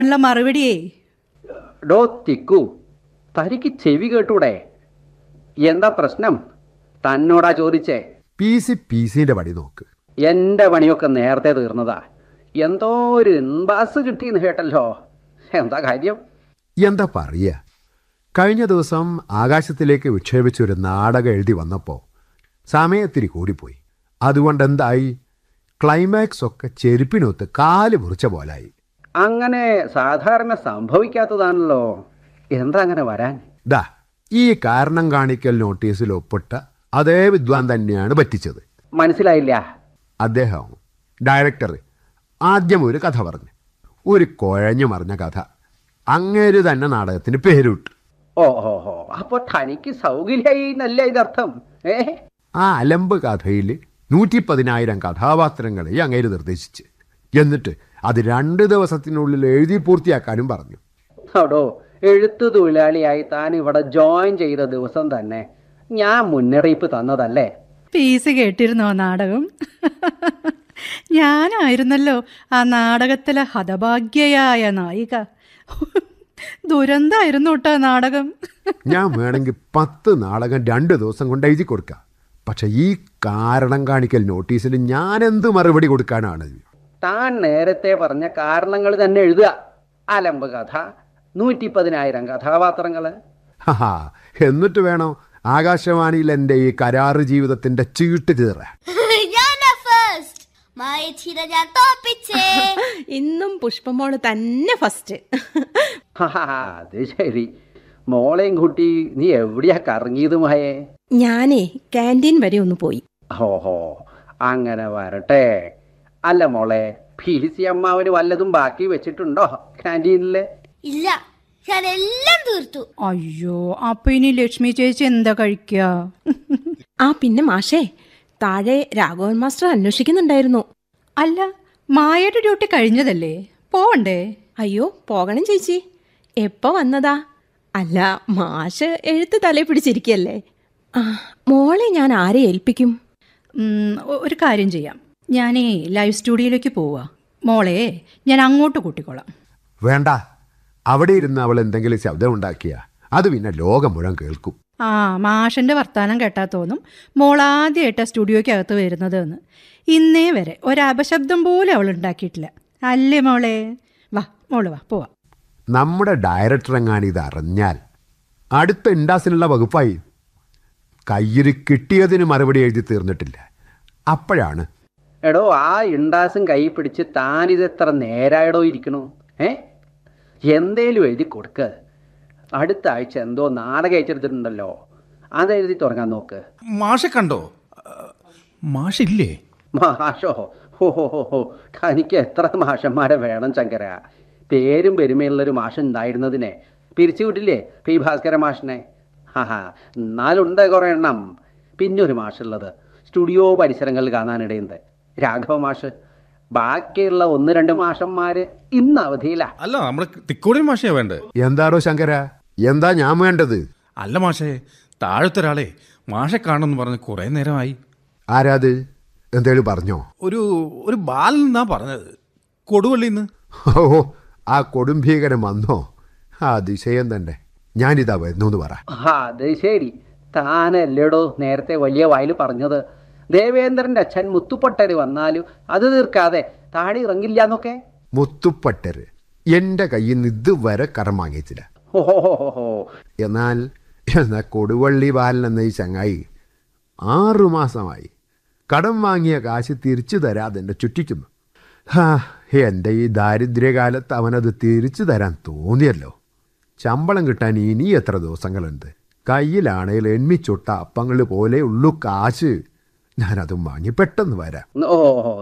ഉള്ള മറുപടിയേ ഡോ തിക്കു തനിക്ക് ചെവി കേട്ടൂടെ എന്താ പ്രശ്നം തന്നോടാ ചോദിച്ചേ പി സി പി സിന്റെ പടി നോക്ക് എൻ്റെ പണിയൊക്കെ നേരത്തെ തീർന്നതാ എന്തോ ഒരു ഇൻബാസ് കിട്ടിയെന്ന് കേട്ടല്ലോ എന്താ കാര്യം എന്താ പറയുക കഴിഞ്ഞ ദിവസം ആകാശത്തിലേക്ക് വിക്ഷേപിച്ച ഒരു നാടകം എഴുതി വന്നപ്പോൾ സമയത്തിരി കൂടിപ്പോയി അതുകൊണ്ട് എന്തായി ക്ലൈമാക്സ് ഒക്കെ ചെരുപ്പിനൊത്ത് കാല് മുറിച്ച പോലായി അങ്ങനെ സാധാരണ സംഭവിക്കാത്തതാണല്ലോ എന്താ അങ്ങനെ വരാൻ ദാ ഈ കാരണം കാണിക്കൽ നോട്ടീസിൽ ഒപ്പിട്ട അതേ വിദ്വാൻ തന്നെയാണ് പറ്റിച്ചത് മനസ്സിലായില്ല അദ്ദേഹം ഡയറക്ടർ ആദ്യം ഒരു കഥ പറഞ്ഞു ഒരു കുഴഞ്ഞു മറിഞ്ഞ കഥ അങ്ങേര് തന്നെ നാടകത്തിന് പേരിട്ടു ഓ ഓ ഓ അപ്പൊ തനിക്ക് സൗകര്യമായി എന്നല്ലേ ഇതിനർത്ഥം ഏ ആ അലമ്പ് കഥയിൽ നൂറ്റി പതിനായിരം കഥാപാത്രങ്ങളെ അങ്ങേര് നിർദ്ദേശിച്ച് എന്നിട്ട് അത് രണ്ട് ദിവസത്തിനുള്ളിൽ എഴുതി പൂർത്തിയാക്കാനും പറഞ്ഞു അടോ എഴുത്തു തൊഴിലാളിയായി താൻ ഇവിടെ ജോയിൻ ചെയ്ത ദിവസം തന്നെ ഞാൻ മുന്നറിയിപ്പ് തന്നതല്ലേ പീസ് കേട്ടിരുന്നോ നാടകം ഞാനായിരുന്നല്ലോ ആ നാടകത്തിലെ ഹതഭാഗ്യയായ നായിക ദുരന്തായിരുന്നു കേട്ടോ നാടകം ഞാൻ വേണമെങ്കിൽ പത്ത് നാടകം രണ്ട് ദിവസം കൊണ്ട് എഴുതി കൊടുക്കാം പക്ഷെ ഈ കാരണം കാണിക്കൽ നോട്ടീസിൽ ഞാൻ എന്ത് മറുപടി കൊടുക്കാനാണ് താൻ നേരത്തെ പറഞ്ഞ കാരണങ്ങൾ തന്നെ എഴുതുക അലമ്പ് കഥ നൂറ്റി പതിനായിരം കഥാപാത്രങ്ങൾ ഹാ എന്നിട്ട് വേണം ആകാശവാണിയിൽ എൻ്റെ ഈ കരാറ് ജീവിതത്തിൻ്റെ ചീട്ട് കീറാൻ ഞാനാ ഫസ്റ്റ് മായച്ചിര ഞാൻ തോപ്പിച്ചേ ഇന്നും പുഷ്പമോള് തന്നെ ഫസ്റ്റ് അത് ശരി മോളെയും കുട്ടി നീ എവിടെയാ കറങ്ങിയത് മഹേ ഞാനേ ക്യാൻറ്റീൻ വരെ ഒന്ന് പോയി ഓഹോ അങ്ങനെ വരട്ടെ അല്ല മോളെ പി സി അമ്മാവന് വല്ലതും ബാക്കി വെച്ചിട്ടുണ്ടോ ക്യാൻറ്റീനില് ഇല്ല ഞാൻ എല്ലാം തീർത്തു അയ്യോ അപ്പൊ ഇനി ലക്ഷ്മി ചേച്ചി എന്താ കഴിക്കുക ആ പിന്നെ മാഷേ താഴെ രാഘവൻ മാസ്റ്റർ അന്വേഷിക്കുന്നുണ്ടായിരുന്നു അല്ല മായയുടെ ഡ്യൂട്ടി കഴിഞ്ഞതല്ലേ പോവണ്ടേ അയ്യോ പോകണം ചേച്ചി എപ്പോ വന്നതാ അല്ല മാഷ് എഴുത്ത് തലയിൽ പിടിച്ചിരിക്കല്ലേ ആ മോളെ ഞാൻ ആരെ ഏൽപ്പിക്കും ഉം, ഒ- ഒരു കാര്യം ചെയ്യാം ഞാനേ ലൈവ് സ്റ്റുഡിയോയിലേക്ക് പോവാ മോളെ ഞാൻ അങ്ങോട്ട് കൂട്ടിക്കോളാം വേണ്ട അവിടെ ഇരുന്ന് അവൾ എന്തെങ്കിലും ശബ്ദം ഉണ്ടാക്കിയ അത് പിന്നെ ലോകം മുഴുവൻ കേൾക്കും ആ മാഷൻ്റെ വർത്താനം കേട്ടാൽ തോന്നും മോൾ ആദ്യമായിട്ടാണ് സ്റ്റുഡിയോയ്ക്കകത്ത് വരുന്നത് എന്ന് ഇന്നേ വരെ ഒരപശബ്ദം പോലും അവൾ ഉണ്ടാക്കിയിട്ടില്ല അല്ലേ മോളെ വാ മോള് വാ പോവാ നമ്മുടെ ഡയറക്ടർ എങ്ങാനും ഇത് അറിഞ്ഞാൽ അടുത്ത ഇൻഡാസിനുള്ള വകുപ്പായി കയ്യിൽ കിട്ടിയതിന് മറുപടി എഴുതി തീർന്നിട്ടില്ല അപ്പോഴാണ് എടോ ആ ഇണ്ടാസും കൈ പിടിച്ച് താനിത് എത്ര നേരായടോ ഇരിക്കണു ഏ എന്തേലും എഴുതി കൊടുക്ക് അടുത്ത ആഴ്ച എന്തോ നാടകം അയച്ചെടുത്തിട്ടുണ്ടല്ലോ അത് എഴുതി തുടങ്ങാൻ നോക്ക് മാഷെ കണ്ടോ മാഷില്ലേ മാഷോ ഹോ ഹോ ഹോ ഹോ തനിക്ക് എത്ര മാഷന്മാരെ വേണം ശങ്കര പേരും പെരുമയുള്ളൊരു മാഷ് ഉണ്ടായിരുന്നതിനെ പിരിച്ചു വിട്ടില്ലേ പി ഭാസ്കര മാഷിനെ ഹാ എന്നാലുണ്ട് കുറേ എണ്ണം പിന്നൊരു മാഷുള്ളത് സ്റ്റുഡിയോ പരിസരങ്ങളിൽ കാണാനിടയുണ്ട് രാഘവ മാഷ് ബാക്കിയുള്ള ഒന്ന് രണ്ട് മാഷന്മാര് ഇന്ന് അവധിയില്ല അല്ല നമ്മുടെ തിക്കോടിയൻ മാഷയാ വേണ്ടേ എന്താടോ ശങ്കര എന്താ ഞാൻ വേണ്ടത് അല്ല മാഷേ താഴത്തെ ഒരാളെ മാഷെ കാണുമെന്ന് പറഞ്ഞ് കുറേ നേരമായി ആരാത് എന്തേലും പറഞ്ഞോ ഒരു ഒരു ബാലൻ എന്നാ പറഞ്ഞത് കൊടുവള്ളിന്ന് ഓ ആ കൊടുംഭീകരം വന്നോ ആ അതിശയം തന്നെ ഞാനിതാ വരുന്നു എന്ന് പറ ആ, അത് ശരി താനല്ലേടോ നേരത്തെ വലിയ വായിൽ പറഞ്ഞത് ദേവേന്ദ്രൻ്റെ അച്ഛൻ മുത്തുപൊട്ടര് വന്നാലും അത് തീർക്കാതെ താഴെ ഇറങ്ങില്ല എന്നൊക്കെ മുത്തുപ്പട്ടര് എൻ്റെ കയ്യിൽ നിന്ന് ഇതുവരെ കരം വാങ്ങിച്ചില്ല ഹോ ഹോ ഹോ ഹോ ഹോ എന്നാൽ എന്നാൽ കൊടുവള്ളി ബാലൻ എന്ന ഈ ചങ്ങായി ആറുമാസമായി കടം വാങ്ങിയ കാശ് തിരിച്ചു തരാതെ എന്നെ ചുറ്റിക്കുന്നു ഹാ എൻ്റെ ഈ ദാരിദ്ര്യകാലത്ത് അവനത് തിരിച്ചു തരാൻ തോന്നിയല്ലോ ശമ്പളം കിട്ടാൻ ഇനി എത്ര ദിവസങ്ങളുണ്ട് കയ്യിലാണേൽ എണ്മിച്ചൊട്ട അപ്പങ്ങൾ പോലെ ഉള്ളു കാശ് ഞാനതും വാങ്ങി പെട്ടെന്ന് വരാം ഓ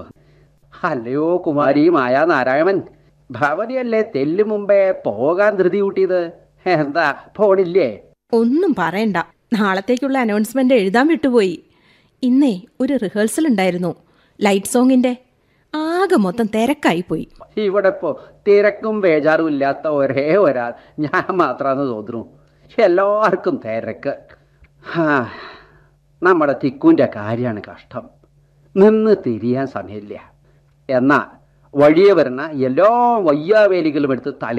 അല്ലയോ കുമാരി മായാ നാരായണൻ ഭവതിയല്ലേ തെല്ലു മുമ്പേ പോകാൻ ധൃതി കൂട്ടിയത് എന്താ പോണില്ലേ ഒന്നും പറയണ്ട നാളത്തേക്കുള്ള അനൗൺസ്മെന്റ് എഴുതാൻ വിട്ടുപോയി ഇന്നേ ഒരു റിഹേഴ്സൽ ഉണ്ടായിരുന്നു ലൈറ്റ് സോങ്ങിന്റെ ആകെ മൊത്തം തിരക്കായി പോയി ഇവിടെ ഇപ്പോൾ തിരക്കും ബേജാറും ഇല്ലാത്ത ഒരേ ഒരാൾ ഞാൻ മാത്രമാണെന്ന് തോന്നുന്നു എല്ലാവർക്കും തിരക്ക് ഹാ, നമ്മുടെ തിക്കുൻ്റെ കാര്യമാണ് കഷ്ടം നിന്ന് തിരിയാൻ സമയമില്ല എന്നാൽ വഴിയെ വരുന്ന എല്ലാ വയ്യാവേലികളും എടുത്ത് തല